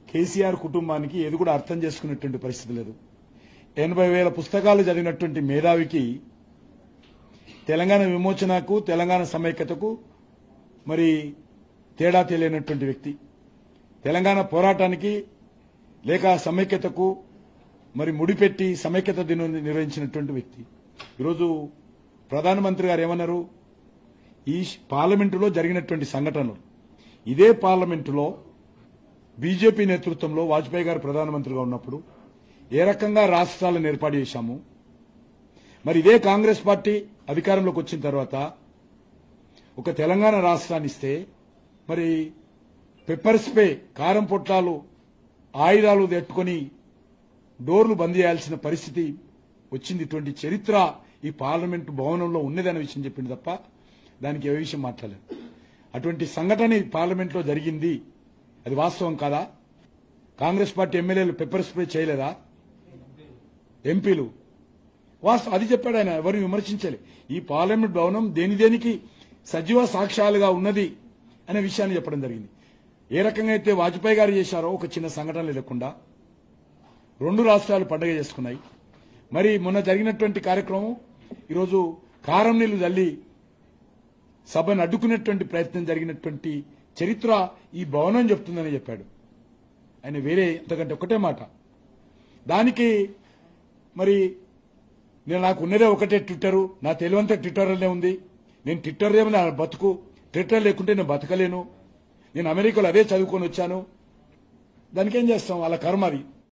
కేసీఆర్ కుటుంబానికి ఏది కూడా అర్థం చేసుకునేటువంటి పరిస్థితి లేదు ఎనభై వేల పుస్తకాలు చదివినటువంటి మేధావికి తెలంగాణ విమోచనకు తెలంగాణ సమైక్యతకు మరి తేడా తెలియనటువంటి వ్యక్తి తెలంగాణ పోరాటానికి లేక సమైక్యతకు మరి ముడిపెట్టి సమైక్యత దినం నిర్వహించినటువంటి వ్యక్తి ఈరోజు ప్రధానమంత్రి గారు ఏమన్నారు ఈ పార్లమెంటులో జరిగినటువంటి సంఘటనలు ఇదే పార్లమెంటులో బీజేపీ నేతృత్వంలో వాజ్పేయి గారు ప్రధానమంత్రిగా ఉన్నప్పుడు ఏ రకంగా రాష్ట్రాలను ఏర్పాటు చేశాము మరి ఇదే కాంగ్రెస్ పార్టీ అధికారంలోకి వచ్చిన తర్వాత ఒక తెలంగాణ రాష్ట్రాన్ని ఇస్తే మరి పెప్పర్ స్ప్రే కారం పొట్లాలు ఆయుధాలు తెట్టుకొని డోర్లు బంద్ చేయాల్సిన పరిస్థితి వచ్చింది ఇటువంటి చరిత్ర ఈ పార్లమెంటు భవనంలో ఉన్నదనే విషయం చెప్పింది తప్ప దానికి ఏ విషయం మాట్లాడలేదు అటువంటి సంఘటన ఈ పార్లమెంట్లో జరిగింది అది వాస్తవం కాదా కాంగ్రెస్ పార్టీ ఎమ్మెల్యేలు పెప్పర్ స్ప్రే చేయలేదా ఎంపీలు వాస్తవం అది చెప్పాడు ఆయన ఎవరు విమర్శించాలి ఈ పార్లమెంట్ భవనం దేని దేనికి సజీవ సాక్ష్యాలుగా ఉన్నది అనే విషయాన్ని చెప్పడం జరిగింది ఏ రకంగా అయితే వాజ్పేయి గారు చేశారో ఒక చిన్న సంఘటన లేకుండా రెండు రాష్ట్రాలు పండగ చేసుకున్నాయి మరి మొన్న జరిగినటువంటి కార్యక్రమం ఈరోజు కారం నీళ్లు జల్లి సభను అడ్డుకునేటువంటి ప్రయత్నం జరిగినటువంటి చరిత్ర ఈ భవనం చెప్తుందని చెప్పాడు ఆయన వేరే ఎంతకంటే ఒకటే మాట దానికి మరి నేను నాకు ఉన్నదే ఒకటే ట్విట్టర్ నా తెలివంతా ట్విట్టర్లోనే ఉంది నేను ట్విట్టర్ ఏమో నా బతుకు ట్విట్టర్ లేకుంటే నేను బతకలేను నేను అమెరికాలో అదే చదువుకొని వచ్చాను దానికి ఏం చేస్తాం వాళ్ళ కర్మ అది